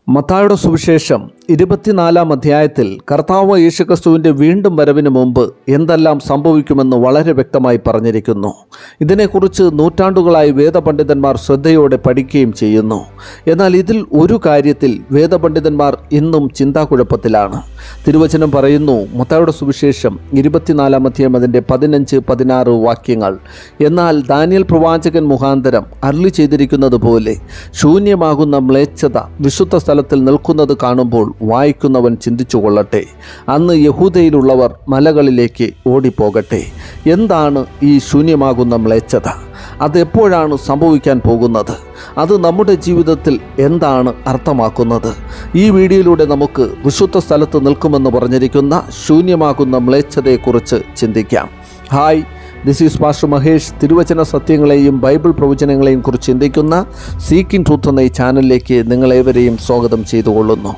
മത്തായുടെ സുവിശേഷം ഇരുപത്തിനാലാം അധ്യായത്തിൽ കർത്താവ് യേശുക്രിസ്തുവിൻ്റെ വീണ്ടും വരവിന് മുമ്പ് എന്തെല്ലാം സംഭവിക്കുമെന്ന് വളരെ വ്യക്തമായി പറഞ്ഞിരിക്കുന്നു ഇതിനെക്കുറിച്ച് നൂറ്റാണ്ടുകളായി വേദപണ്ഡിതന്മാർ ശ്രദ്ധയോടെ പഠിക്കുകയും ചെയ്യുന്നു എന്നാൽ ഇതിൽ ഒരു കാര്യത്തിൽ വേദപണ്ഡിതന്മാർ ഇന്നും ചിന്താക്കുഴപ്പത്തിലാണ് തിരുവചനം പറയുന്നു മത്തായുടെ സുവിശേഷം ഇരുപത്തിനാലാം അധ്യായം അതിൻ്റെ പതിനഞ്ച് പതിനാറ് വാക്യങ്ങൾ എന്നാൽ ദാനിയൽ പ്രവാചകൻ മുഖാന്തരം അരുളി ചെയ്തിരിക്കുന്നത് പോലെ ശൂന്യമാകുന്ന മ്ലേച്ഛത വിശുദ്ധ സ്ഥലത്തിൽ നിൽക്കുന്നത് കാണുമ്പോൾ വായിക്കുന്നവൻ ചിന്തിച്ചു കൊള്ളട്ടെ അന്ന് യഹൂദയിലുള്ളവർ മലകളിലേക്ക് ഓടിപ്പോകട്ടെ എന്താണ് ഈ ശൂന്യമാകുന്ന മ്ലേച്ഛത അത് എപ്പോഴാണ് സംഭവിക്കാൻ പോകുന്നത് അത് നമ്മുടെ ജീവിതത്തിൽ എന്താണ് അർത്ഥമാക്കുന്നത് ഈ വീഡിയോയിലൂടെ നമുക്ക് വിശുദ്ധ സ്ഥലത്ത് നിൽക്കുമെന്ന് പറഞ്ഞിരിക്കുന്ന ശൂന്യമാകുന്ന മ്ലേച്ഛതയെക്കുറിച്ച് ചിന്തിക്കാം hi this is pastor Mahesh തിരുവചന സത്യങ്ങളെയും ബൈബിൾ പ്രവചനങ്ങളെയും കുറിച്ച് ചിന്തിക്കുന്ന സീക്കിംഗ് ട്രൂത്ത് എന്ന ഈ ചാനലിലേക്ക് നിങ്ങളേവരെയും സ്വാഗതം ചെയ്തുകൊള്ളുന്നു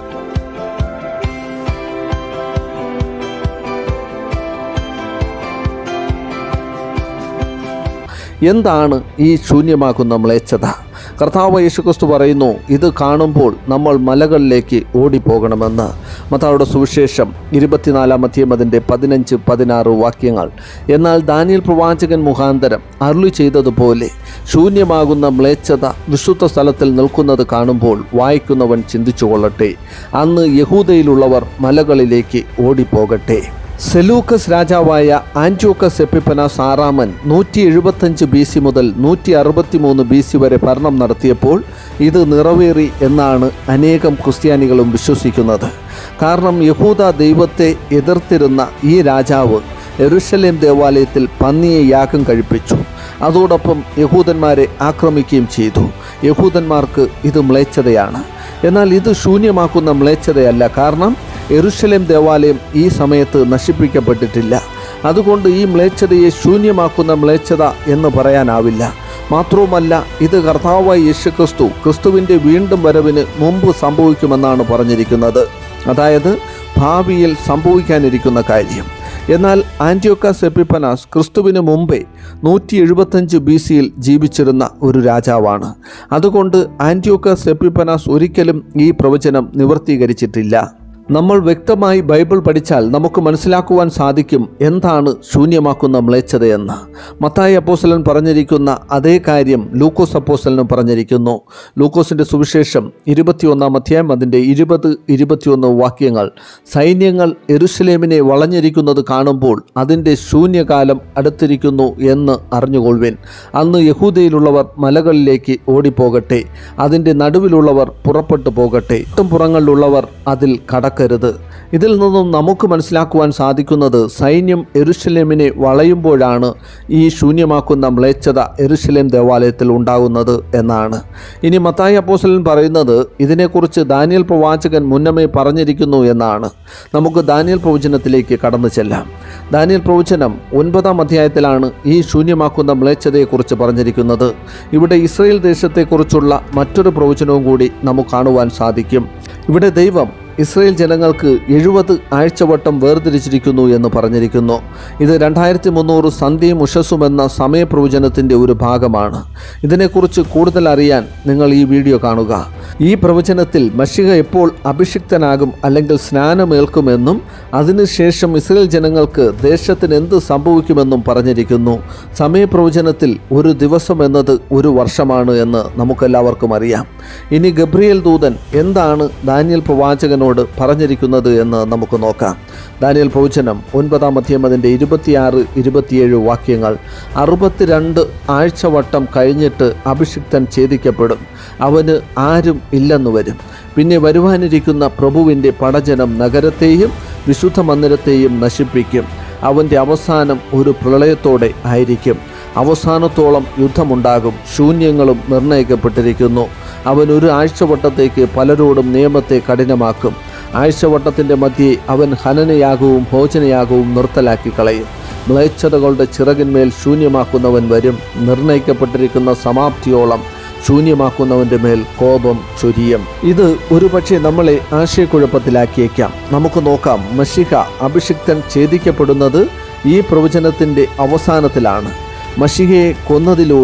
എന്താണ് ഈ ശൂന്യമാക്കുന്ന മ്ലേച്ഛത കർത്താവ് യേശുക്രിസ്തു പറയുന്നു ഇത് കാണുമ്പോൾ നമ്മൾ മലകളിലേക്ക് ഓടിപ്പോകണമെന്ന് മത്താവിടെ സുവിശേഷം ഇരുപത്തിനാലാം അധ്യയം അതിൻ്റെ പതിനഞ്ച് പതിനാറ് വാക്യങ്ങൾ എന്നാൽ ദാനിയൽ പ്രവാചകൻ മുഖാന്തരം അരുളി ചെയ്തതുപോലെ ശൂന്യമാകുന്ന മ്ലേച്ഛത വിശുദ്ധ സ്ഥലത്തിൽ നിൽക്കുന്നത് കാണുമ്പോൾ വായിക്കുന്നവൻ ചിന്തിച്ചു കൊള്ളട്ടെ അന്ന് യഹൂദയിലുള്ളവർ മലകളിലേക്ക് ഓടിപ്പോകട്ടെ സെലൂക്കസ് രാജാവായ ആൻറ്റോക്കസ് എപ്പിപ്പനാസ് ആറാമൻ നൂറ്റി എഴുപത്തഞ്ച് ബി സി മുതൽ നൂറ്റി അറുപത്തി മൂന്ന് ബി സി വരെ ഭരണം നടത്തിയപ്പോൾ ഇത് നിറവേറി എന്നാണ് അനേകം ക്രിസ്ത്യാനികളും വിശ്വസിക്കുന്നത് കാരണം യഹൂദ ദൈവത്തെ എതിർത്തിരുന്ന ഈ രാജാവ് എറുഷലേം ദേവാലയത്തിൽ പന്നിയെ യാഗം കഴിപ്പിച്ചു അതോടൊപ്പം യഹൂദന്മാരെ ആക്രമിക്കുകയും ചെയ്തു യഹൂദന്മാർക്ക് ഇത് മ്ലേച്ഛതയാണ് എന്നാൽ ഇത് ശൂന്യമാക്കുന്ന മ്ലേച്ഛതയല്ല കാരണം എറുഷലേം ദേവാലയം ഈ സമയത്ത് നശിപ്പിക്കപ്പെട്ടിട്ടില്ല അതുകൊണ്ട് ഈ മ്ലേച്ഛതയെ ശൂന്യമാക്കുന്ന മ്ലേച്ഛത എന്ന് പറയാനാവില്ല മാത്രവുമല്ല ഇത് കർത്താവായ യേശുക്രിസ്തു ക്രിസ്തുവിൻ്റെ വീണ്ടും വരവിന് മുമ്പ് സംഭവിക്കുമെന്നാണ് പറഞ്ഞിരിക്കുന്നത് അതായത് ഭാവിയിൽ സംഭവിക്കാനിരിക്കുന്ന കാര്യം എന്നാൽ ആൻറ്റിയോക്കാസ് എപ്പിപ്പനാസ് ക്രിസ്തുവിന് മുമ്പേ നൂറ്റി എഴുപത്തഞ്ച് ബി സിയിൽ ജീവിച്ചിരുന്ന ഒരു രാജാവാണ് അതുകൊണ്ട് ആൻറ്റിയോക്കാസ് എപ്പിപ്പനാസ് ഒരിക്കലും ഈ പ്രവചനം നിവർത്തീകരിച്ചിട്ടില്ല നമ്മൾ വ്യക്തമായി ബൈബിൾ പഠിച്ചാൽ നമുക്ക് മനസ്സിലാക്കുവാൻ സാധിക്കും എന്താണ് ശൂന്യമാക്കുന്ന മ്ലേച്ഛതയെന്ന് മത്തായി അപ്പോസലൻ പറഞ്ഞിരിക്കുന്ന അതേ കാര്യം ലൂക്കോസ് അപ്പോസലനും പറഞ്ഞിരിക്കുന്നു ലൂക്കോസിൻ്റെ സുവിശേഷം ഇരുപത്തിയൊന്നാം അധ്യായം അതിൻ്റെ ഇരുപത് ഇരുപത്തിയൊന്ന് വാക്യങ്ങൾ സൈന്യങ്ങൾ എരുസലേമിനെ വളഞ്ഞിരിക്കുന്നത് കാണുമ്പോൾ അതിൻ്റെ ശൂന്യകാലം അടുത്തിരിക്കുന്നു എന്ന് അറിഞ്ഞുകൊള്ളുവിൻ അന്ന് യഹൂദയിലുള്ളവർ മലകളിലേക്ക് ഓടിപ്പോകട്ടെ അതിൻ്റെ നടുവിലുള്ളവർ പുറപ്പെട്ടു പോകട്ടെ പുറങ്ങളിലുള്ളവർ അതിൽ കടക്ക നടക്കരുത് ഇതിൽ നിന്നും നമുക്ക് മനസ്സിലാക്കുവാൻ സാധിക്കുന്നത് സൈന്യം എരുഷലേമിനെ വളയുമ്പോഴാണ് ഈ ശൂന്യമാക്കുന്ന മ്ലേച്ഛത എരുഷലേം ദേവാലയത്തിൽ ഉണ്ടാകുന്നത് എന്നാണ് ഇനി മത്തായി അപ്പോസലൻ പറയുന്നത് ഇതിനെക്കുറിച്ച് ദാനിയൽ പ്രവാചകൻ മുന്നമേ പറഞ്ഞിരിക്കുന്നു എന്നാണ് നമുക്ക് ദാനിയൽ പ്രവചനത്തിലേക്ക് കടന്നു ചെല്ലാം ദാനിയൽ പ്രവചനം ഒൻപതാം അധ്യായത്തിലാണ് ഈ ശൂന്യമാക്കുന്ന മ്ലേച്ഛതയെക്കുറിച്ച് പറഞ്ഞിരിക്കുന്നത് ഇവിടെ ഇസ്രയേൽ ദേശത്തെക്കുറിച്ചുള്ള മറ്റൊരു പ്രവചനവും കൂടി നമുക്ക് കാണുവാൻ സാധിക്കും ഇവിടെ ദൈവം ഇസ്രയേൽ ജനങ്ങൾക്ക് എഴുപത് ആഴ്ചവട്ടം വേർതിരിച്ചിരിക്കുന്നു എന്ന് പറഞ്ഞിരിക്കുന്നു ഇത് രണ്ടായിരത്തി മുന്നൂറ് സന്ധ്യയും ഉഷസ്സും എന്ന സമയപ്രവചനത്തിൻ്റെ ഒരു ഭാഗമാണ് ഇതിനെക്കുറിച്ച് കൂടുതൽ അറിയാൻ നിങ്ങൾ ഈ വീഡിയോ കാണുക ഈ പ്രവചനത്തിൽ മഷിക എപ്പോൾ അഭിഷിക്തനാകും അല്ലെങ്കിൽ സ്നാനമേൽക്കുമെന്നും അതിനുശേഷം ഇസ്രയേൽ ജനങ്ങൾക്ക് ദേശത്തിന് എന്ത് സംഭവിക്കുമെന്നും പറഞ്ഞിരിക്കുന്നു സമയപ്രവചനത്തിൽ ഒരു ദിവസം എന്നത് ഒരു വർഷമാണ് എന്ന് നമുക്കെല്ലാവർക്കും അറിയാം ഇനി ഗബ്രിയേൽ ദൂതൻ എന്താണ് ദാനിയൽ പ്രവാചകനോട് പറഞ്ഞിരിക്കുന്നത് എന്ന് നമുക്ക് നോക്കാം ദാനിയൽ പ്രവചനം ഒൻപതാം അധ്യയം അതിൻ്റെ ഇരുപത്തിയാറ് ഇരുപത്തിയേഴ് വാക്യങ്ങൾ അറുപത്തിരണ്ട് ആഴ്ചവട്ടം കഴിഞ്ഞിട്ട് അഭിഷിക്തൻ ഛേദിക്കപ്പെടും അവന് ആരും ഇല്ലെന്ന് വരും പിന്നെ വരുവാനിരിക്കുന്ന പ്രഭുവിൻ്റെ പടജനം നഗരത്തെയും വിശുദ്ധ മന്ദിരത്തെയും നശിപ്പിക്കും അവൻ്റെ അവസാനം ഒരു പ്രളയത്തോടെ ആയിരിക്കും അവസാനത്തോളം യുദ്ധമുണ്ടാകും ശൂന്യങ്ങളും നിർണയിക്കപ്പെട്ടിരിക്കുന്നു അവൻ ഒരു ആഴ്ചവട്ടത്തേക്ക് പലരോടും നിയമത്തെ കഠിനമാക്കും ആഴ്ചവട്ടത്തിൻ്റെ മധ്യേ അവൻ ഹനനയാഗവും ഭോജനയാഗവും നിർത്തലാക്കി കളയും മ്ലേച്ഛതകളുടെ ചിറകിന്മേൽ ശൂന്യമാക്കുന്നവൻ വരും നിർണയിക്കപ്പെട്ടിരിക്കുന്ന സമാപ്തിയോളം ശൂന്യമാക്കുന്നവൻ്റെ മേൽ കോപം ചൊരിയും ഇത് ഒരുപക്ഷെ നമ്മളെ ആശയക്കുഴപ്പത്തിലാക്കിയേക്കാം നമുക്ക് നോക്കാം മഷിക അഭിഷിക്തൻ ഛേദിക്കപ്പെടുന്നത് ഈ പ്രവചനത്തിൻ്റെ അവസാനത്തിലാണ് മഷികയെ കൊന്നതിലൂടെ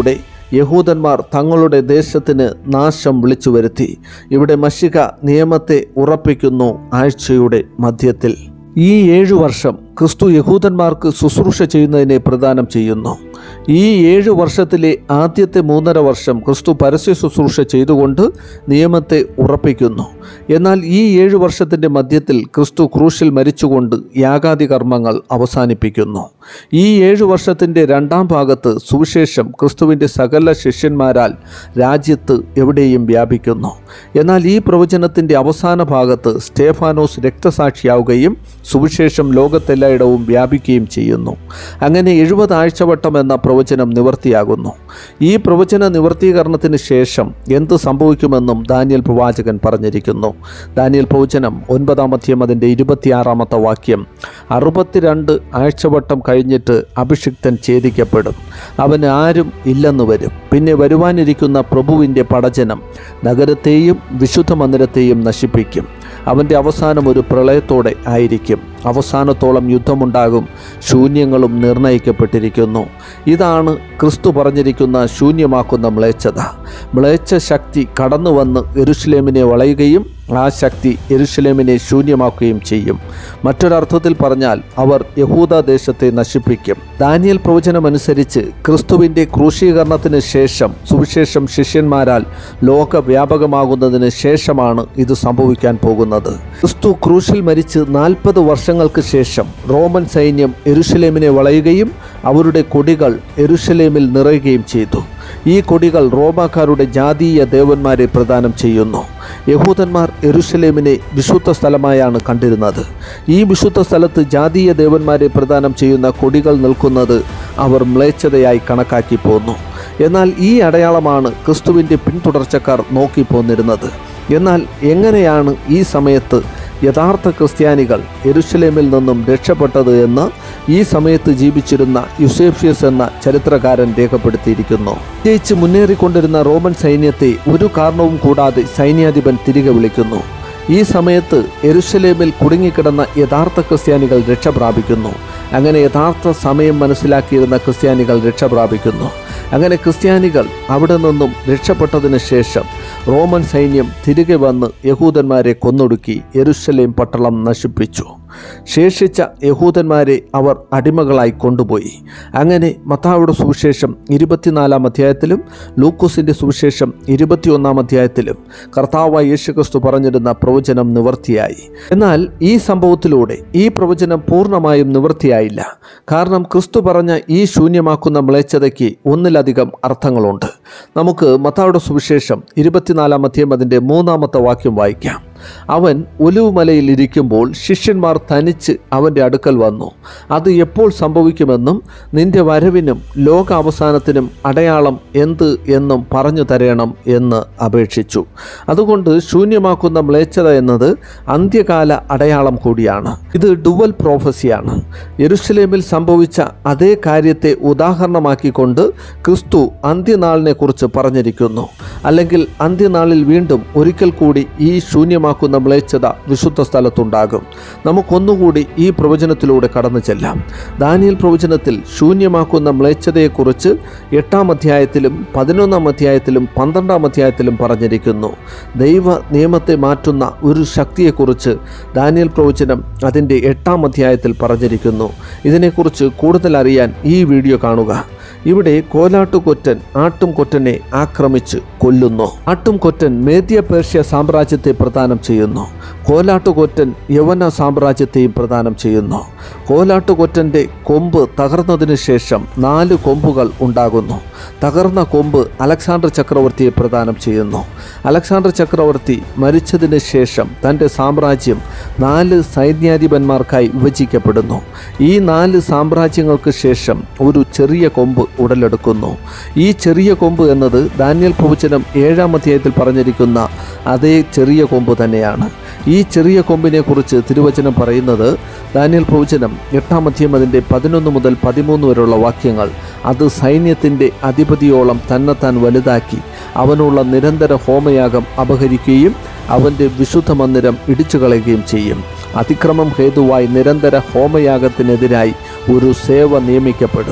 യഹൂദന്മാർ തങ്ങളുടെ ദേശത്തിന് നാശം വിളിച്ചു വരുത്തി ഇവിടെ മഷിക നിയമത്തെ ഉറപ്പിക്കുന്നു ആഴ്ചയുടെ മധ്യത്തിൽ ഈ ഏഴു വർഷം ക്രിസ്തു യഹൂദന്മാർക്ക് ശുശ്രൂഷ ചെയ്യുന്നതിനെ പ്രദാനം ചെയ്യുന്നു ഈ ഏഴു വർഷത്തിലെ ആദ്യത്തെ മൂന്നര വർഷം ക്രിസ്തു പരസ്യ ശുശ്രൂഷ ചെയ്തുകൊണ്ട് നിയമത്തെ ഉറപ്പിക്കുന്നു എന്നാൽ ഈ ഏഴു വർഷത്തിൻ്റെ മധ്യത്തിൽ ക്രിസ്തു ക്രൂശിൽ മരിച്ചുകൊണ്ട് യാഗാദി കർമ്മങ്ങൾ അവസാനിപ്പിക്കുന്നു ഈ ഏഴു വർഷത്തിൻ്റെ രണ്ടാം ഭാഗത്ത് സുവിശേഷം ക്രിസ്തുവിൻ്റെ സകല ശിഷ്യന്മാരാൽ രാജ്യത്ത് എവിടെയും വ്യാപിക്കുന്നു എന്നാൽ ഈ പ്രവചനത്തിൻ്റെ അവസാന ഭാഗത്ത് സ്റ്റേഫാനോസ് രക്തസാക്ഷിയാവുകയും സുവിശേഷം ലോകത്തെല്ലായിടവും വ്യാപിക്കുകയും ചെയ്യുന്നു അങ്ങനെ എഴുപത് ആഴ്ചവട്ടം എന്ന പ്രവചനം നിവർത്തിയാകുന്നു ഈ പ്രവചന നിവർത്തീകരണത്തിന് ശേഷം എന്ത് സംഭവിക്കുമെന്നും ദാനിയൽ പ്രവാചകൻ പറഞ്ഞിരിക്കുന്നു ദാനിയൽ പ്രവചനം ഒൻപതാം അധ്യം അതിൻ്റെ ഇരുപത്തിയാറാമത്തെ വാക്യം അറുപത്തിരണ്ട് ആഴ്ചവട്ടം കഴിഞ്ഞിട്ട് അഭിഷിക്തൻ ഛേദിക്കപ്പെടും അവന് ആരും ഇല്ലെന്ന് വരും പിന്നെ വരുവാനിരിക്കുന്ന പ്രഭുവിൻ്റെ പടജനം നഗരത്തെയും വിശുദ്ധ മന്ദിരത്തെയും നശിപ്പിക്കും അവൻ്റെ അവസാനം ഒരു പ്രളയത്തോടെ ആയിരിക്കും അവസാനത്തോളം യുദ്ധമുണ്ടാകും ശൂന്യങ്ങളും നിർണയിക്കപ്പെട്ടിരിക്കുന്നു ഇതാണ് ക്രിസ്തു പറഞ്ഞിരിക്കുന്ന ശൂന്യമാക്കുന്ന മ്ലേച്ഛത മ്ലേച്ഛ ശക്തി കടന്നു വന്ന് എരുഷലേമിനെ വളയുകയും ആ ശക്തി എരുഷലേമിനെ ശൂന്യമാക്കുകയും ചെയ്യും മറ്റൊരർത്ഥത്തിൽ പറഞ്ഞാൽ അവർ യഹൂദ ദേശത്തെ നശിപ്പിക്കും ദാനിയൽ പ്രവചനമനുസരിച്ച് ക്രിസ്തുവിൻ്റെ ക്രൂശീകരണത്തിന് ശേഷം സുവിശേഷം ശിഷ്യന്മാരാൽ ലോകവ്യാപകമാകുന്നതിന് ശേഷമാണ് ഇത് സംഭവിക്കാൻ പോകുന്നത് ക്രിസ്തു ക്രൂശിൽ മരിച്ച് നാൽപ്പത് വർഷങ്ങൾക്ക് ശേഷം റോമൻ സൈന്യം എരുഷലേമിനെ വളയുകയും അവരുടെ കൊടികൾ എരുഷലേമിൽ നിറയുകയും ചെയ്തു ഈ കൊടികൾ റോമാക്കാരുടെ ജാതീയ ദേവന്മാരെ പ്രദാനം ചെയ്യുന്നു യഹൂദന്മാർ എരുഷലേമിനെ വിശുദ്ധ സ്ഥലമായാണ് കണ്ടിരുന്നത് ഈ വിശുദ്ധ സ്ഥലത്ത് ജാതീയ ദേവന്മാരെ പ്രദാനം ചെയ്യുന്ന കൊടികൾ നിൽക്കുന്നത് അവർ മ്ലേച്ഛതയായി കണക്കാക്കി പോന്നു എന്നാൽ ഈ അടയാളമാണ് ക്രിസ്തുവിൻ്റെ പിന്തുടർച്ചക്കാർ നോക്കി പോന്നിരുന്നത് എന്നാൽ എങ്ങനെയാണ് ഈ സമയത്ത് യഥാർത്ഥ ക്രിസ്ത്യാനികൾ എരുഷലേമിൽ നിന്നും രക്ഷപ്പെട്ടത് എന്ന് ഈ സമയത്ത് ജീവിച്ചിരുന്ന യുസേഫ്യസ് എന്ന ചരിത്രകാരൻ രേഖപ്പെടുത്തിയിരിക്കുന്നു ജയിച്ച് മുന്നേറിക്കൊണ്ടിരുന്ന റോമൻ സൈന്യത്തെ ഒരു കാരണവും കൂടാതെ സൈന്യാധിപൻ തിരികെ വിളിക്കുന്നു ഈ സമയത്ത് എരുഷലേമിൽ കുടുങ്ങിക്കിടന്ന യഥാർത്ഥ ക്രിസ്ത്യാനികൾ രക്ഷ പ്രാപിക്കുന്നു അങ്ങനെ യഥാർത്ഥ സമയം മനസ്സിലാക്കിയിരുന്ന ക്രിസ്ത്യാനികൾ രക്ഷ പ്രാപിക്കുന്നു അങ്ങനെ ക്രിസ്ത്യാനികൾ അവിടെ നിന്നും രക്ഷപ്പെട്ടതിന് ശേഷം റോമൻ സൈന്യം തിരികെ വന്ന് യഹൂദന്മാരെ കൊന്നൊടുക്കി യെരുശലേം പട്ടണം നശിപ്പിച്ചു ശേഷിച്ച യഹൂദന്മാരെ അവർ അടിമകളായി കൊണ്ടുപോയി അങ്ങനെ മത്താവിടെ സുവിശേഷം ഇരുപത്തിനാലാം അധ്യായത്തിലും ലൂക്കോസിൻ്റെ സുവിശേഷം ഇരുപത്തിയൊന്നാം അധ്യായത്തിലും കർത്താവായ യേശുക്രിസ്തു പറഞ്ഞിരുന്ന പ്രവചനം നിവർത്തിയായി എന്നാൽ ഈ സംഭവത്തിലൂടെ ഈ പ്രവചനം പൂർണ്ണമായും നിവൃത്തിയായില്ല കാരണം ക്രിസ്തു പറഞ്ഞ ഈ ശൂന്യമാക്കുന്ന മ്ലേച്ഛതയ്ക്ക് ഒന്നിലധികം അർത്ഥങ്ങളുണ്ട് നമുക്ക് മത്താവിടെ സുവിശേഷം ഇരുപത്തിനാലാം അധ്യായം അതിൻ്റെ മൂന്നാമത്തെ വാക്യം വായിക്കാം അവൻ ഒലിവുമലയിൽ ഇരിക്കുമ്പോൾ ശിഷ്യന്മാർ തനിച്ച് അവൻ്റെ അടുക്കൽ വന്നു അത് എപ്പോൾ സംഭവിക്കുമെന്നും നിന്റെ വരവിനും ലോക അവസാനത്തിനും അടയാളം എന്ത് എന്നും പറഞ്ഞു തരയണം എന്ന് അപേക്ഷിച്ചു അതുകൊണ്ട് ശൂന്യമാക്കുന്ന മ്ലേച്ഛത എന്നത് അന്ത്യകാല അടയാളം കൂടിയാണ് ഇത് ഡുവൽ പ്രോഫസിയാണ് യെരുസലേമിൽ സംഭവിച്ച അതേ കാര്യത്തെ ഉദാഹരണമാക്കിക്കൊണ്ട് ക്രിസ്തു അന്ത്യനാളിനെ കുറിച്ച് പറഞ്ഞിരിക്കുന്നു അല്ലെങ്കിൽ അന്ത്യനാളിൽ വീണ്ടും ഒരിക്കൽ കൂടി ഈ ശൂന്യമാക്കുന്ന മ്ലേച്ഛത വിശുദ്ധ സ്ഥലത്തുണ്ടാകും നമുക്കൊന്നുകൂടി ഈ പ്രവചനത്തിലൂടെ കടന്നു ചെല്ലാം ദാനിയൽ പ്രവചനത്തിൽ ശൂന്യമാക്കുന്ന മ്ലേച്ഛതയെക്കുറിച്ച് എട്ടാം അധ്യായത്തിലും പതിനൊന്നാം അധ്യായത്തിലും പന്ത്രണ്ടാം അധ്യായത്തിലും പറഞ്ഞിരിക്കുന്നു ദൈവ നിയമത്തെ മാറ്റുന്ന ഒരു ശക്തിയെക്കുറിച്ച് ദാനിയൽ പ്രവചനം അതിൻ്റെ എട്ടാം അധ്യായത്തിൽ പറഞ്ഞിരിക്കുന്നു ഇതിനെക്കുറിച്ച് കൂടുതൽ അറിയാൻ ഈ വീഡിയോ കാണുക ഇവിടെ കോലാട്ടുകൊറ്റൻ ആട്ടും കൊറ്റനെ ആക്രമിച്ച് കൊല്ലുന്നു ആട്ടും കൊറ്റൻ മേദ്യ പേർഷ്യ സാമ്രാജ്യത്തെ പ്രദാനം ചെയ്യുന്നു കോലാട്ടുകൊറ്റൻ യവന സാമ്രാജ്യത്തെയും പ്രദാനം ചെയ്യുന്നു കോലാട്ടുകൊറ്റൻ്റെ കൊമ്പ് തകർന്നതിന് ശേഷം നാല് കൊമ്പുകൾ ഉണ്ടാകുന്നു തകർന്ന കൊമ്പ് അലക്സാണ്ടർ ചക്രവർത്തിയെ പ്രദാനം ചെയ്യുന്നു അലക്സാണ്ടർ ചക്രവർത്തി മരിച്ചതിന് ശേഷം തൻ്റെ സാമ്രാജ്യം നാല് സൈന്യാധിപന്മാർക്കായി വിഭജിക്കപ്പെടുന്നു ഈ നാല് സാമ്രാജ്യങ്ങൾക്ക് ശേഷം ഒരു ചെറിയ കൊമ്പ് ഉടലെടുക്കുന്നു ഈ ചെറിയ കൊമ്പ് എന്നത് ദാനിയൽ പ്രവചനം ഏഴാം അധ്യായത്തിൽ പറഞ്ഞിരിക്കുന്ന അതേ ചെറിയ കൊമ്പ് തന്നെയാണ് ഈ ചെറിയ കൊമ്പിനെ കുറിച്ച് തിരുവചനം പറയുന്നത് ദാനിയൽ പ്രവചനം എട്ടാം അധ്യായം അതിൻ്റെ പതിനൊന്ന് മുതൽ പതിമൂന്ന് വരെയുള്ള വാക്യങ്ങൾ അത് സൈന്യത്തിൻ്റെ അധിപതിയോളം തന്നെത്താൻ വലുതാക്കി അവനുള്ള നിരന്തര ഹോമയാഗം അപഹരിക്കുകയും അവൻ്റെ വിശുദ്ധ മന്ദിരം ഇടിച്ചു കളയുകയും ചെയ്യും അതിക്രമം ഹേതുവായി നിരന്തര ഹോമയാഗത്തിനെതിരായി ഒരു സേവ നിയമിക്കപ്പെടും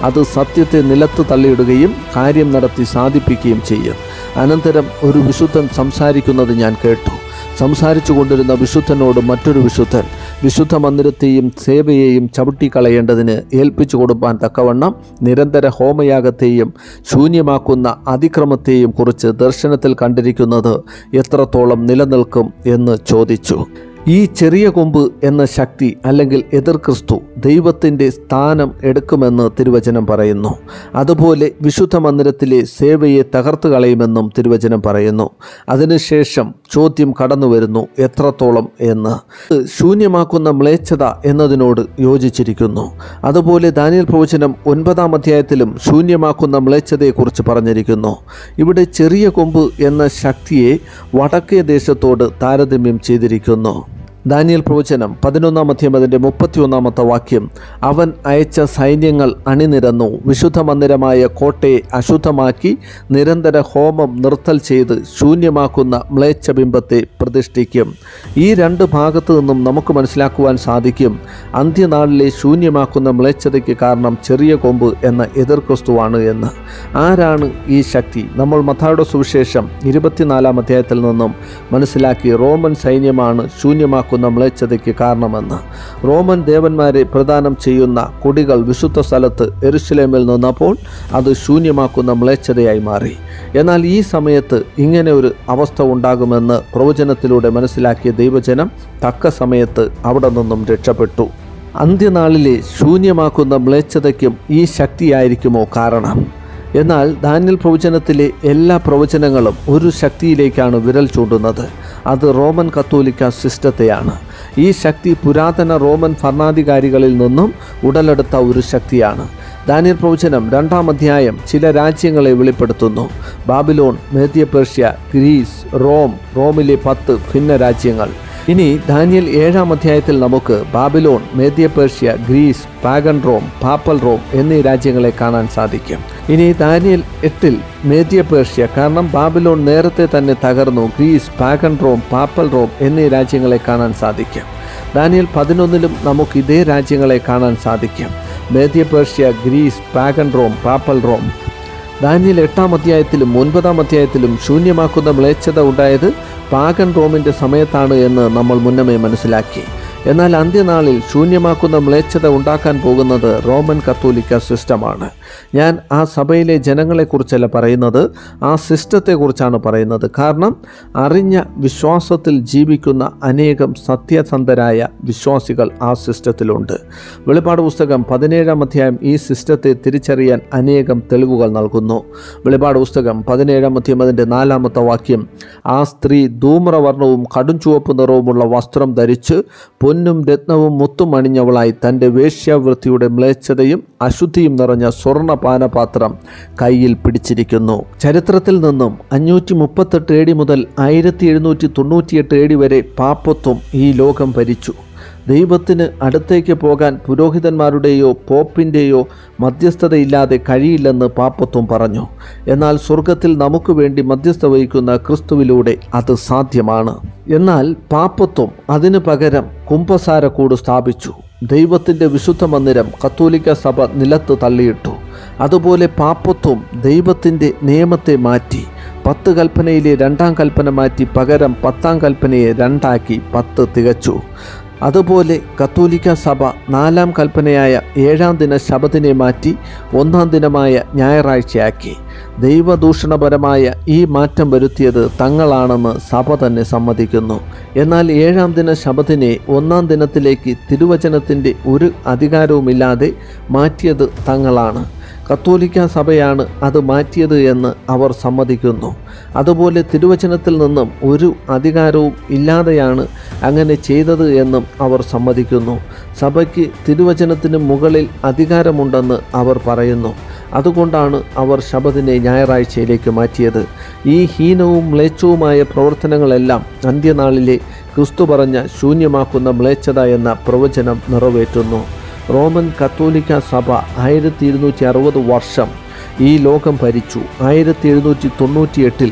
അത് സത്യത്തെ നിലത്ത് തള്ളിയിടുകയും കാര്യം നടത്തി സാധിപ്പിക്കുകയും ചെയ്യും അനന്തരം ഒരു വിശുദ്ധൻ സംസാരിക്കുന്നത് ഞാൻ കേട്ടു സംസാരിച്ചു കൊണ്ടിരുന്ന വിശുദ്ധനോട് മറ്റൊരു വിശുദ്ധൻ വിശുദ്ധ മന്ദിരത്തെയും സേവയെയും ചവിട്ടിക്കളയേണ്ടതിന് ഏൽപ്പിച്ചു കൊടുപ്പാൻ തക്കവണ്ണം നിരന്തര ഹോമയാഗത്തെയും ശൂന്യമാക്കുന്ന അതിക്രമത്തെയും കുറിച്ച് ദർശനത്തിൽ കണ്ടിരിക്കുന്നത് എത്രത്തോളം നിലനിൽക്കും എന്ന് ചോദിച്ചു ഈ ചെറിയ കൊമ്പ് എന്ന ശക്തി അല്ലെങ്കിൽ എതിർ ക്രിസ്തു ദൈവത്തിൻ്റെ സ്ഥാനം എടുക്കുമെന്ന് തിരുവചനം പറയുന്നു അതുപോലെ വിശുദ്ധ മന്ദിരത്തിലെ സേവയെ തകർത്ത് കളയുമെന്നും തിരുവചനം പറയുന്നു അതിനുശേഷം ചോദ്യം കടന്നു വരുന്നു എത്രത്തോളം എന്ന് ഇത് ശൂന്യമാക്കുന്ന മ്ലേച്ഛത എന്നതിനോട് യോജിച്ചിരിക്കുന്നു അതുപോലെ ദാനിയൽ പ്രവചനം ഒൻപതാം അധ്യായത്തിലും ശൂന്യമാക്കുന്ന മ്ലേച്ഛതയെക്കുറിച്ച് പറഞ്ഞിരിക്കുന്നു ഇവിടെ ചെറിയ കൊമ്പ് എന്ന ശക്തിയെ വടക്കേ ദേശത്തോട് താരതമ്യം ചെയ്തിരിക്കുന്നു ദാനിയൽ പ്രവചനം പതിനൊന്നാം അധ്യായം അതിൻ്റെ മുപ്പത്തിയൊന്നാമത്തെ വാക്യം അവൻ അയച്ച സൈന്യങ്ങൾ അണിനിരന്നു വിശുദ്ധ മന്ദിരമായ കോട്ടയെ അശുദ്ധമാക്കി നിരന്തര ഹോമം നിർത്തൽ ചെയ്ത് ശൂന്യമാക്കുന്ന മ്ലേച്ഛബിംബത്തെ പ്രതിഷ്ഠിക്കും ഈ രണ്ട് ഭാഗത്തു നിന്നും നമുക്ക് മനസ്സിലാക്കുവാൻ സാധിക്കും അന്ത്യനാളിലെ ശൂന്യമാക്കുന്ന മ്ലേച്ഛതയ്ക്ക് കാരണം ചെറിയ കൊമ്പ് എന്ന എതിർ ക്രിസ്തുവാണ് എന്ന് ആരാണ് ഈ ശക്തി നമ്മൾ മഥായുടെ സുവിശേഷം ഇരുപത്തിനാലാം അധ്യായത്തിൽ നിന്നും മനസ്സിലാക്കി റോമൻ സൈന്യമാണ് ശൂന്യമാക്കുന്ന മ്ലേച്ഛതയ്ക്ക് കാരണമെന്ന് റോമൻ ദേവന്മാരെ പ്രദാനം ചെയ്യുന്ന കൊടികൾ വിശുദ്ധ സ്ഥലത്ത് എരുശലേമിൽ നിന്നപ്പോൾ അത് ശൂന്യമാക്കുന്ന മ്ലേച്ഛതയായി മാറി എന്നാൽ ഈ സമയത്ത് ഇങ്ങനെ ഒരു അവസ്ഥ ഉണ്ടാകുമെന്ന് പ്രവചനത്തിലൂടെ മനസ്സിലാക്കിയ ദൈവജനം തക്ക സമയത്ത് അവിടെ നിന്നും രക്ഷപ്പെട്ടു അന്ത്യനാളിലെ ശൂന്യമാക്കുന്ന മ്ലേച്ഛതയ്ക്കും ഈ ശക്തിയായിരിക്കുമോ കാരണം എന്നാൽ ദാനിയൽ പ്രവചനത്തിലെ എല്ലാ പ്രവചനങ്ങളും ഒരു ശക്തിയിലേക്കാണ് വിരൽ ചൂണ്ടുന്നത് അത് റോമൻ കത്തോലിക്ക സിസ്റ്റത്തെയാണ് ഈ ശക്തി പുരാതന റോമൻ ഭരണാധികാരികളിൽ നിന്നും ഉടലെടുത്ത ഒരു ശക്തിയാണ് ദാനിയൽ പ്രവചനം രണ്ടാം അധ്യായം ചില രാജ്യങ്ങളെ വെളിപ്പെടുത്തുന്നു Babylon Media Persia Greece Rome റോമിലെ പത്ത് ഭിന്ന രാജ്യങ്ങൾ ഇനി ദാനിയൽ ഏഴാം അധ്യായത്തിൽ നമുക്ക് Babylon Media Persia Greece pagan Rome papal Rome എന്നീ രാജ്യങ്ങളെ കാണാൻ സാധിക്കും ഇനി ദാനിയൽ എട്ടിൽ മേദ്യ പേർഷ്യ കാരണം ബാബിലോൺ നേരത്തെ തന്നെ തകർന്നു Greece pagan Rome papal Rome എന്നീ രാജ്യങ്ങളെ കാണാൻ സാധിക്കും ദാനിയൽ പതിനൊന്നിലും നമുക്ക് ഇതേ രാജ്യങ്ങളെ കാണാൻ സാധിക്കും Media Persia Greece pagan Rome papal Rome Daniel എട്ടാം അധ്യായത്തിലും ഒൻപതാം അധ്യായത്തിലും ശൂന്യമാക്കുന്ന മ്ലേച്ഛത ഉണ്ടായത് പാഗൻ റോമിൻ്റെ സമയത്താണ് എന്ന് നമ്മൾ മുന്നമേ മനസ്സിലാക്കി എന്നാൽ അന്ത്യനാളിൽ ശൂന്യമാക്കുന്ന മ്ലേച്ഛത ഉണ്ടാക്കാൻ പോകുന്നത് റോമൻ കത്തോലിക്ക സിസ്റ്റമാണ് ഞാൻ ആ സഭയിലെ ജനങ്ങളെക്കുറിച്ചല്ല പറയുന്നത് ആ സിസ്റ്റത്തെക്കുറിച്ചാണ് പറയുന്നത് കാരണം അറിഞ്ഞ വിശ്വാസത്തിൽ ജീവിക്കുന്ന അനേകം സത്യസന്ധരായ വിശ്വാസികൾ ആ സിസ്റ്റത്തിലുണ്ട് വെളിപ്പാട് പുസ്തകം പതിനേഴാം അധ്യായം ഈ സിസ്റ്റത്തെ തിരിച്ചറിയാൻ അനേകം തെളിവുകൾ നൽകുന്നു വെളിപ്പാട് പുസ്തകം പതിനേഴാം അധ്യായം അതിൻ്റെ നാലാമത്തെ വാക്യം ആ സ്ത്രീ ധൂമ്രവർണ്ണവും കടും ചുവപ്പ് നിറവുമുള്ള വസ്ത്രം ധരിച്ച് പൊന്നും രത്നവും മുത്തും അണിഞ്ഞവളായി തൻ്റെ വേശ്യാവൃത്തിയുടെ മ്ലേച്ഛതയും അശുദ്ധിയും നിറഞ്ഞ സ്വർണ്ണ പാനപാത്രം കയ്യിൽ പിടിച്ചിരിക്കുന്നു ചരിത്രത്തിൽ നിന്നും അഞ്ഞൂറ്റി മുപ്പത്തെട്ട് ഏടി മുതൽ ആയിരത്തി എഴുന്നൂറ്റി തൊണ്ണൂറ്റിയെട്ട് ഏടി വരെ പാപ്പത്വം ഈ ലോകം ഭരിച്ചു ദൈവത്തിന് അടുത്തേക്ക് പോകാൻ പുരോഹിതന്മാരുടെയോ പോപ്പിൻ്റെയോ മധ്യസ്ഥതയില്ലാതെ കഴിയില്ലെന്ന് പാപ്പത്വം പറഞ്ഞു എന്നാൽ സ്വർഗത്തിൽ നമുക്ക് വേണ്ടി മധ്യസ്ഥ വഹിക്കുന്ന ക്രിസ്തുവിലൂടെ അത് സാധ്യമാണ് എന്നാൽ പാപ്പത്വം അതിനു പകരം കുംഭസാരക്കൂട് സ്ഥാപിച്ചു ദൈവത്തിൻ്റെ വിശുദ്ധ മന്ദിരം കത്തോലിക്ക സഭ നിലത്ത് തള്ളിയിട്ടു അതുപോലെ പാപ്പത്വം ദൈവത്തിൻ്റെ നിയമത്തെ മാറ്റി പത്ത് കൽപ്പനയിലെ രണ്ടാം കൽപ്പന മാറ്റി പകരം പത്താം കൽപ്പനയെ രണ്ടാക്കി പത്ത് തികച്ചു അതുപോലെ കത്തോലിക്ക സഭ നാലാം കൽപ്പനയായ ഏഴാം ദിന ശബദിനെ മാറ്റി ഒന്നാം ദിനമായ ഞായറാഴ്ചയാക്കി ദൈവദൂഷണപരമായ ഈ മാറ്റം വരുത്തിയത് തങ്ങളാണെന്ന് സഭ തന്നെ സമ്മതിക്കുന്നു എന്നാൽ ഏഴാം ദിന ശബദിനെ ഒന്നാം ദിനത്തിലേക്ക് തിരുവചനത്തിൻ്റെ ഒരു അധികാരവുമില്ലാതെ മാറ്റിയത് തങ്ങളാണ് കത്തോലിക്ക സഭയാണ് അത് മാറ്റിയത് എന്ന് അവർ സമ്മതിക്കുന്നു അതുപോലെ തിരുവചനത്തിൽ നിന്നും ഒരു അധികാരവും ഇല്ലാതെയാണ് അങ്ങനെ ചെയ്തത് എന്നും അവർ സമ്മതിക്കുന്നു സഭയ്ക്ക് തിരുവചനത്തിന് മുകളിൽ അധികാരമുണ്ടെന്ന് അവർ പറയുന്നു അതുകൊണ്ടാണ് അവർ ശബദിനെ ഞായറാഴ്ചയിലേക്ക് മാറ്റിയത് ഈ ഹീനവും മ്ലേച്ഛവുമായ പ്രവർത്തനങ്ങളെല്ലാം അന്ത്യനാളിലെ ക്രിസ്തു പറഞ്ഞ ശൂന്യമാക്കുന്ന മ്ലേച്ഛത എന്ന പ്രവചനം നിറവേറ്റുന്നു റോമൻ കത്തോലിക്ക സഭ ആയിരത്തി ഇരുന്നൂറ്റി അറുപത് വർഷം ഈ ലോകം ഭരിച്ചു ആയിരത്തി എഴുന്നൂറ്റി തൊണ്ണൂറ്റിയെട്ടിൽ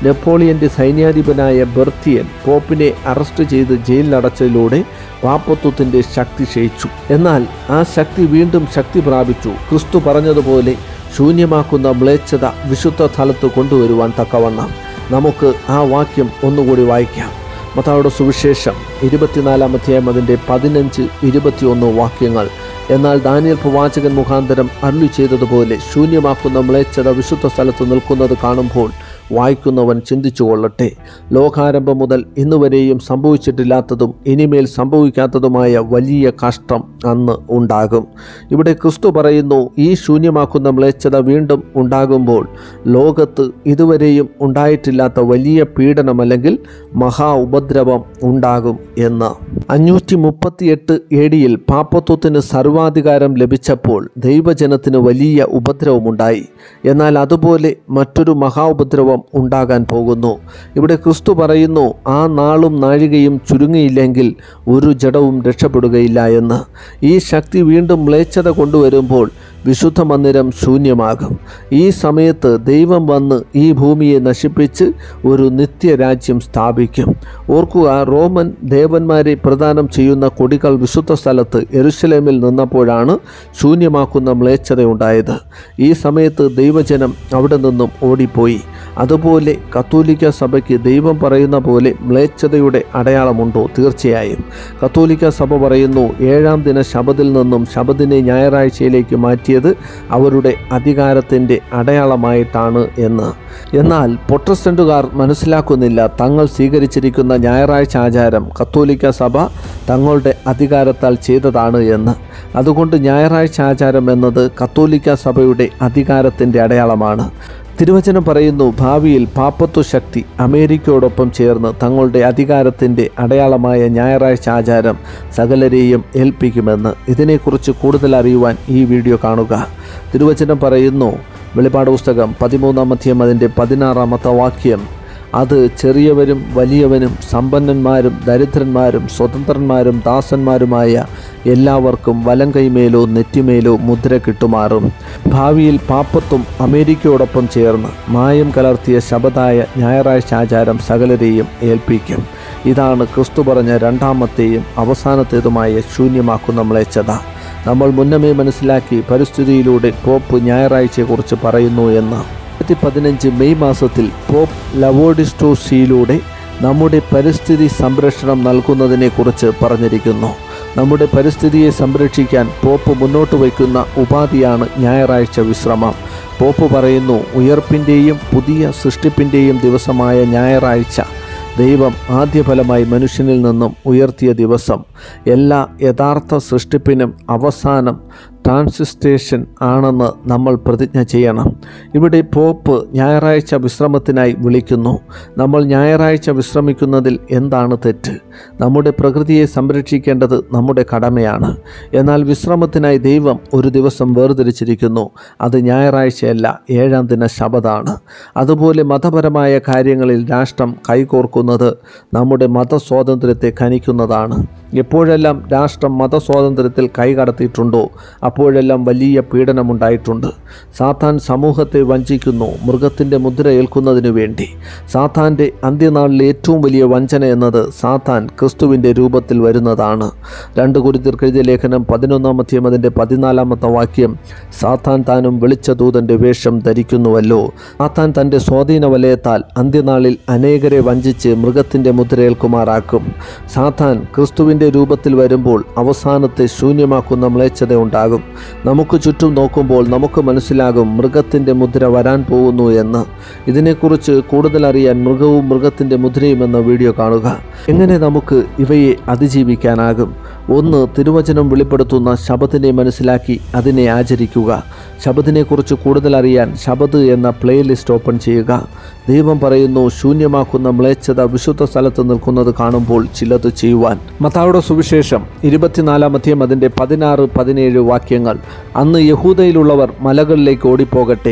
നെപ്പോളിയന്റെ സൈന്യാധിപനായ ബെർത്തിയൻ പോപ്പിനെ അറസ്റ്റ് ചെയ്ത് ജയിലിലടച്ചതിലൂടെ പാപ്പത്വത്തിന്റെ ശക്തി ക്ഷയിച്ചു എന്നാൽ ആ ശക്തി വീണ്ടും ശക്തി പ്രാപിച്ചു ക്രിസ്തു പറഞ്ഞതുപോലെ ശൂന്യമാക്കുന്ന മ്ലേച്ഛത വിശുദ്ധ സ്ഥലത്ത് കൊണ്ടുവരുവാൻ തക്കവണ്ണം നമുക്ക് ആ വാക്യം ഒന്നുകൂടി വായിക്കാം മത്തായുടെ സുവിശേഷം ഇരുപത്തിനാലാം അധ്യായം അതിൻ്റെ പതിനഞ്ച് ഇരുപത്തിയൊന്ന് വാക്യങ്ങൾ എന്നാൽ ദാനിയൽ പ്രവാചകൻ മുഖാന്തരം അരുളി ചെയ്തതുപോലെ ശൂന്യമാക്കുന്ന മ്ലേച്ഛത വിശുദ്ധ സ്ഥലത്ത് നിൽക്കുന്നത് കാണുമ്പോൾ വായിക്കുന്നവൻ ചിന്തിച്ചു കൊള്ളട്ടെ ലോകാരംഭം മുതൽ ഇന്നുവരെയും സംഭവിച്ചിട്ടില്ലാത്തതും ഇനിമേൽ സംഭവിക്കാത്തതുമായ വലിയ കഷ്ടം അന്ന് ഉണ്ടാകും ഇവിടെ ക്രിസ്തു പറയുന്നു ഈ ശൂന്യമാക്കുന്ന മ്ലേച്ഛത വീണ്ടും ഉണ്ടാകുമ്പോൾ ലോകത്ത് ഇതുവരെയും ഉണ്ടായിട്ടില്ലാത്ത വലിയ പീഡനം അല്ലെങ്കിൽ മഹാ ഉപദ്രവം ഉണ്ടാകും എന്ന് അഞ്ഞൂറ്റി മുപ്പത്തിയെട്ട് എ ഡിയിൽ പാപ്പത്വത്തിന് സർവാധികാരം ലഭിച്ചപ്പോൾ ദൈവജനത്തിന് വലിയ ഉപദ്രവമുണ്ടായി എന്നാൽ അതുപോലെ മറ്റൊരു മഹാ ഉപദ്രവം ഉണ്ടാകാൻ പോകുന്നു ഇവിടെ ക്രിസ്തു പറയുന്നു ആ നാളും നാഴികയും ചുരുങ്ങിയില്ലെങ്കിൽ ഒരു ജഡവും രക്ഷപ്പെടുകയില്ല എന്ന് ഈ ശക്തി വീണ്ടും മ്ലേച്ഛത കൊണ്ടുവരുമ്പോൾ വിശുദ്ധ മന്ദിരം ശൂന്യമാകും ഈ സമയത്ത് ദൈവം വന്ന് ഈ ഭൂമിയെ നശിപ്പിച്ച് ഒരു നിത്യരാജ്യം സ്ഥാപിക്കും ഓർക്കുക റോമൻ ദേവന്മാരെ പ്രദാനം ചെയ്യുന്ന കൊടികൾ വിശുദ്ധ സ്ഥലത്ത് എരുശലേമിൽ നിന്നപ്പോഴാണ് ശൂന്യമാക്കുന്ന മ്ലേച്ഛതയുണ്ടായത് ഈ സമയത്ത് ദൈവജനം അവിടെ നിന്നും ഓടിപ്പോയി അതുപോലെ കത്തോലിക്ക സഭയ്ക്ക് ദൈവം പറയുന്ന പോലെ മ്ലേച്ഛതയുടെ അടയാളമുണ്ടോ തീർച്ചയായും കത്തോലിക്ക സഭ പറയുന്നു ഏഴാം ദിന ശബദിൽ നിന്നും ശബദിനെ ഞായറാഴ്ചയിലേക്ക് മാറ്റിയത് അവരുടെ അധികാരത്തിൻ്റെ അടയാളമായിട്ടാണ് എന്ന് എന്നാൽ പ്രൊട്ടസ്റ്റന്റുകാർ മനസ്സിലാക്കുന്നില്ല തങ്ങൾ സ്വീകരിച്ചിരിക്കുന്ന ഞായറാഴ്ച ആചാരം കത്തോലിക്ക സഭ തങ്ങളുടെ അധികാരത്താൽ ചെയ്തതാണ് എന്ന് അതുകൊണ്ട് ഞായറാഴ്ച ആചാരം എന്നത് കത്തോലിക്ക സഭയുടെ അധികാരത്തിൻ്റെ അടയാളമാണ് തിരുവചനം പറയുന്നു ഭാവിയിൽ പാപ്പത്വ ശക്തി അമേരിക്കയോടൊപ്പം ചേർന്ന് തങ്ങളുടെ അധികാരത്തിൻ്റെ അടയാളമായ ഞായറാഴ്ച ആചാരം സകലരെയും ഏൽപ്പിക്കുമെന്ന് ഇതിനെക്കുറിച്ച് കൂടുതൽ അറിയുവാൻ ഈ വീഡിയോ കാണുക തിരുവചനം പറയുന്നു വെളിപ്പാട് പുസ്തകം പതിമൂന്നാം അധ്യയം അതിൻ്റെ പതിനാറാമത്തെ വാക്യം അത് ചെറിയവരും വലിയവനും സമ്പന്നന്മാരും ദരിദ്രന്മാരും സ്വതന്ത്രന്മാരും ദാസന്മാരുമായ എല്ലാവർക്കും വലം കൈമേലോ നെറ്റിമേലോ മുദ്ര കിട്ടുമാറും ഭാവിയിൽ പാപ്പത്തും അമേരിക്കയോടൊപ്പം ചേർന്ന് മായം കലർത്തിയ ശബദായ ഞായറാഴ്ച ആചാരം സകലരെയും ഏൽപ്പിക്കും ഇതാണ് ക്രിസ്തു പറഞ്ഞ രണ്ടാമത്തെയും അവസാനത്തേതുമായ ശൂന്യമാക്കുന്ന മ്ലേച്ഛത നമ്മൾ മുന്നമേ മനസ്സിലാക്കി പരിസ്ഥിതിയിലൂടെ പോപ്പ് ഞായറാഴ്ചയെക്കുറിച്ച് പറയുന്നു എന്ന് രണ്ടായിരത്തി പതിനഞ്ച് മെയ് മാസത്തിൽ പോപ്പ് ലവോഡിസ്റ്റോസിയിലൂടെ നമ്മുടെ പരിസ്ഥിതി സംരക്ഷണം നൽകുന്നതിനെക്കുറിച്ച് പറഞ്ഞിരിക്കുന്നു നമ്മുടെ പരിസ്ഥിതിയെ സംരക്ഷിക്കാൻ പോപ്പ് മുന്നോട്ട് വയ്ക്കുന്ന ഉപാധിയാണ് ഞായറാഴ്ച വിശ്രമം പോപ്പ് പറയുന്നു ഉയർപ്പിൻ്റെയും പുതിയ സൃഷ്ടിപ്പിൻ്റെയും ദിവസമായ ഞായറാഴ്ച ദൈവം ആദ്യഫലമായി മനുഷ്യനിൽ നിന്നും ഉയർത്തിയ ദിവസം എല്ലാ യഥാർത്ഥ സൃഷ്ടിപ്പിനും അവസാനം ട്രാൻസിസ്റ്റേഷൻ ആണെന്ന് നമ്മൾ പ്രതിജ്ഞ ചെയ്യണം ഇവിടെ പോപ്പ് ഞായറാഴ്ച വിശ്രമത്തിനായി വിളിക്കുന്നു നമ്മൾ ഞായറാഴ്ച വിശ്രമിക്കുന്നതിൽ എന്താണ് തെറ്റ് നമ്മുടെ പ്രകൃതിയെ സംരക്ഷിക്കേണ്ടത് നമ്മുടെ കടമയാണ് എന്നാൽ വിശ്രമത്തിനായി ദൈവം ഒരു ദിവസം വേർതിരിച്ചിരിക്കുന്നു അത് ഞായറാഴ്ചയല്ല ഏഴാം ദിന ശബദാണ് അതുപോലെ മതപരമായ കാര്യങ്ങളിൽ രാഷ്ട്രം കൈകോർക്കുന്നത് നമ്മുടെ മതസ്വാതന്ത്ര്യത്തെ ഖനിക്കുന്നതാണ് എപ്പോഴെല്ലാം രാഷ്ട്രം മതസ്വാതന്ത്ര്യത്തിൽ കൈകടത്തിയിട്ടുണ്ടോ അപ്പോഴെല്ലാം വലിയ പീഡനമുണ്ടായിട്ടുണ്ട് സാത്താൻ സമൂഹത്തെ വഞ്ചിക്കുന്നു മൃഗത്തിൻ്റെ മുദ്ര ഏൽക്കുന്നതിനു വേണ്ടി സാത്താൻ്റെ അന്ത്യനാളിലെ ഏറ്റവും വലിയ വഞ്ചന എന്നത് സാത്താൻ ക്രിസ്തുവിൻ്റെ രൂപത്തിൽ വരുന്നതാണ് രണ്ട് കുരുതിർക്കെഴുതിയ ലേഖനം പതിനൊന്നാം അധ്യയം അതിൻ്റെ പതിനാലാമത്തെ വാക്യം സാത്താൻ താനും വെളിച്ച ദൂതൻ്റെ വേഷം ധരിക്കുന്നുവല്ലോ സാത്താൻ തൻ്റെ സ്വാധീന വലയത്താൽ അന്ത്യനാളിൽ അനേകരെ വഞ്ചിച്ച് മൃഗത്തിൻ്റെ മുദ്രയേൽക്കുമാറാക്കും സാത്താൻ ക്രിസ്തുവിൻ്റെ രൂപത്തിൽ വരുമ്പോൾ അവസാനത്തെ ശൂന്യമാക്കുന്ന മ്ലേച്ഛത ഉണ്ടാകും നമുക്ക് ചുറ്റും നോക്കുമ്പോൾ നമുക്ക് മനസ്സിലാകും മൃഗത്തിൻ്റെ മുദ്ര വരാൻ പോകുന്നു എന്ന് ഇതിനെക്കുറിച്ച് കൂടുതൽ അറിയാൻ മൃഗവും മൃഗത്തിൻ്റെ മുദ്രയും എന്ന വീഡിയോ കാണുക എങ്ങനെ നമുക്ക് ഇവയെ അതിജീവിക്കാനാകും ഒന്ന് തിരുവചനം വെളിപ്പെടുത്തുന്ന ശബദിനെ മനസ്സിലാക്കി അതിനെ ആചരിക്കുക ശബദിനെക്കുറിച്ച് കൂടുതൽ അറിയാൻ ശബദ് എന്ന പ്ലേലിസ്റ്റ് ഓപ്പൺ ചെയ്യുക ദൈവം പറയുന്നു ശൂന്യമാക്കുന്ന മ്ലേച്ഛത വിശുദ്ധ സ്ഥലത്ത് നിൽക്കുന്നത് കാണുമ്പോൾ ചിലത് ചെയ്യുവാൻ മത്തായുടെ സുവിശേഷം ഇരുപത്തിനാലാം അധ്യയം അതിൻ്റെ പതിനാറ് പതിനേഴ് വാക്യങ്ങൾ അന്ന് യഹൂദയിലുള്ളവർ മലകളിലേക്ക് ഓടിപ്പോകട്ടെ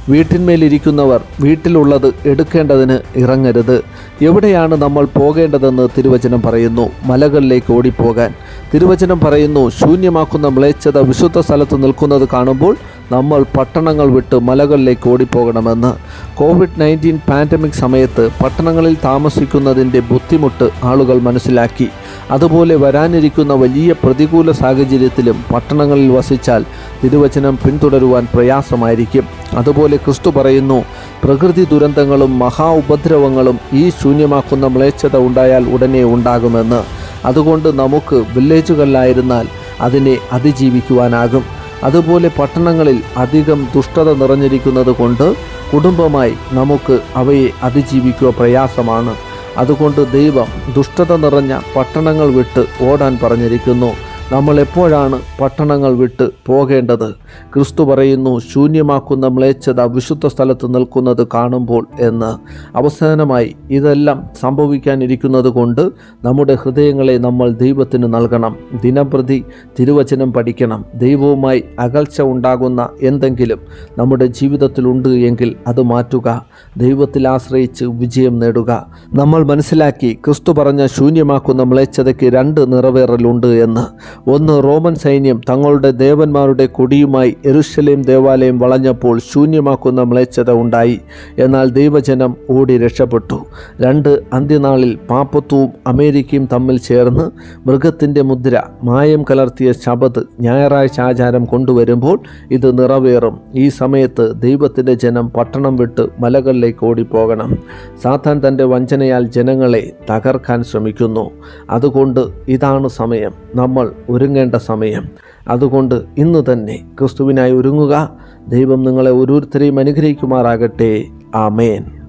വീട്ടിന്മേലിരിക്കുന്നവർ വീട്ടിലുള്ളത് എടുക്കേണ്ടതിന് ഇറങ്ങരുത് എവിടെയാണ് നമ്മൾ പോകേണ്ടതെന്ന് തിരുവചനം പറയുന്നു മലകളിലേക്ക് ഓടിപ്പോകാൻ തിരുവചനം പറയുന്നു ശൂന്യമാക്കുന്ന മ്ലേച്ഛത വിശുദ്ധ സ്ഥലത്ത് നിൽക്കുന്നത് കാണുമ്പോൾ നമ്മൾ പട്ടണങ്ങൾ വിട്ട് മലകളിലേക്ക് ഓടിപ്പോകണമെന്ന് കോവിഡ് നയൻറ്റീൻ പാൻഡമിക് സമയത്ത് പട്ടണങ്ങളിൽ താമസിക്കുന്നതിൻ്റെ ബുദ്ധിമുട്ട് ആളുകൾ മനസ്സിലാക്കി അതുപോലെ വരാനിരിക്കുന്ന വലിയ പ്രതികൂല സാഹചര്യത്തിലും പട്ടണങ്ങളിൽ വസിച്ചാൽ തിരുവചനം പിന്തുടരുവാൻ പ്രയാസമായിരിക്കും അതുപോലെ ക്രിസ്തു പറയുന്നു പ്രകൃതി ദുരന്തങ്ങളും മഹാ ഉപദ്രവങ്ങളും ഈ ശൂന്യമാക്കുന്ന മ്ലേച്ഛത ഉണ്ടായാൽ ഉടനെ ഉണ്ടാകുമെന്ന് അതുകൊണ്ട് നമുക്ക് വില്ലേജുകളിലായിരുന്നാൽ അതിനെ അതിജീവിക്കുവാനാകും അതുപോലെ പട്ടണങ്ങളിൽ അധികം ദുഷ്ടത നിറഞ്ഞിരിക്കുന്നത് കൊണ്ട് കുടുംബമായി നമുക്ക് അവയെ അതിജീവിക്കുക പ്രയാസമാണ് അതുകൊണ്ട് ദൈവം ദുഷ്ടത നിറഞ്ഞ പട്ടണങ്ങൾ വിട്ട് ഓടാൻ പറഞ്ഞിരിക്കുന്നു നമ്മൾ എപ്പോഴാണ് പട്ടണങ്ങൾ വിട്ട് പോകേണ്ടത് ക്രിസ്തു പറയുന്നു ശൂന്യമാക്കുന്ന മ്ലേച്ഛത വിശുദ്ധ സ്ഥലത്ത് നിൽക്കുന്നത് കാണുമ്പോൾ എന്ന് അവസാനമായി ഇതെല്ലാം സംഭവിക്കാനിരിക്കുന്നത് കൊണ്ട് നമ്മുടെ ഹൃദയങ്ങളെ നമ്മൾ ദൈവത്തിന് നൽകണം ദിനംപ്രതി തിരുവചനം പഠിക്കണം ദൈവവുമായി അകൽച്ച ഉണ്ടാകുന്ന എന്തെങ്കിലും നമ്മുടെ ജീവിതത്തിലുണ്ട് എങ്കിൽ അത് മാറ്റുക ദൈവത്തിൽ ആശ്രയിച്ച് വിജയം നേടുക നമ്മൾ മനസ്സിലാക്കി ക്രിസ്തു പറഞ്ഞ ശൂന്യമാക്കുന്ന മ്ലേച്ഛതയ്ക്ക് രണ്ട് നിറവേറലുണ്ട് എന്ന് ഒന്ന് റോമൻ സൈന്യം തങ്ങളുടെ ദേവന്മാരുടെ കൊടിയുമായി എരുശലേം ദേവാലയം വളഞ്ഞപ്പോൾ ശൂന്യമാക്കുന്ന മ്ലേച്ഛത ഉണ്ടായി എന്നാൽ ദൈവജനം ഓടി രക്ഷപ്പെട്ടു രണ്ട് അന്ത്യനാളിൽ പാപ്പത്വവും അമേരിക്കയും തമ്മിൽ ചേർന്ന് മൃഗത്തിൻ്റെ മുദ്ര മായം കലർത്തിയ ശബദ് ഞായറാഴ്ച ആചാരം കൊണ്ടുവരുമ്പോൾ ഇത് നിറവേറും ഈ സമയത്ത് ദൈവത്തിൻ്റെ ജനം പട്ടണം വിട്ട് മലകളിലേക്ക് ഓടിപ്പോകണം സാത്താൻ തൻ്റെ വഞ്ചനയാൽ ജനങ്ങളെ തകർക്കാൻ ശ്രമിക്കുന്നു അതുകൊണ്ട് ഇതാണ് സമയം നമ്മൾ ഒരുങ്ങേണ്ട സമയം അതുകൊണ്ട് ഇന്ന് തന്നെ ക്രിസ്തുവിനായി ഒരുങ്ങുക ദൈവം നിങ്ങളെ ഓരോരുത്തരെയും അനുഗ്രഹിക്കുമാറാകട്ടെ ആമേൻ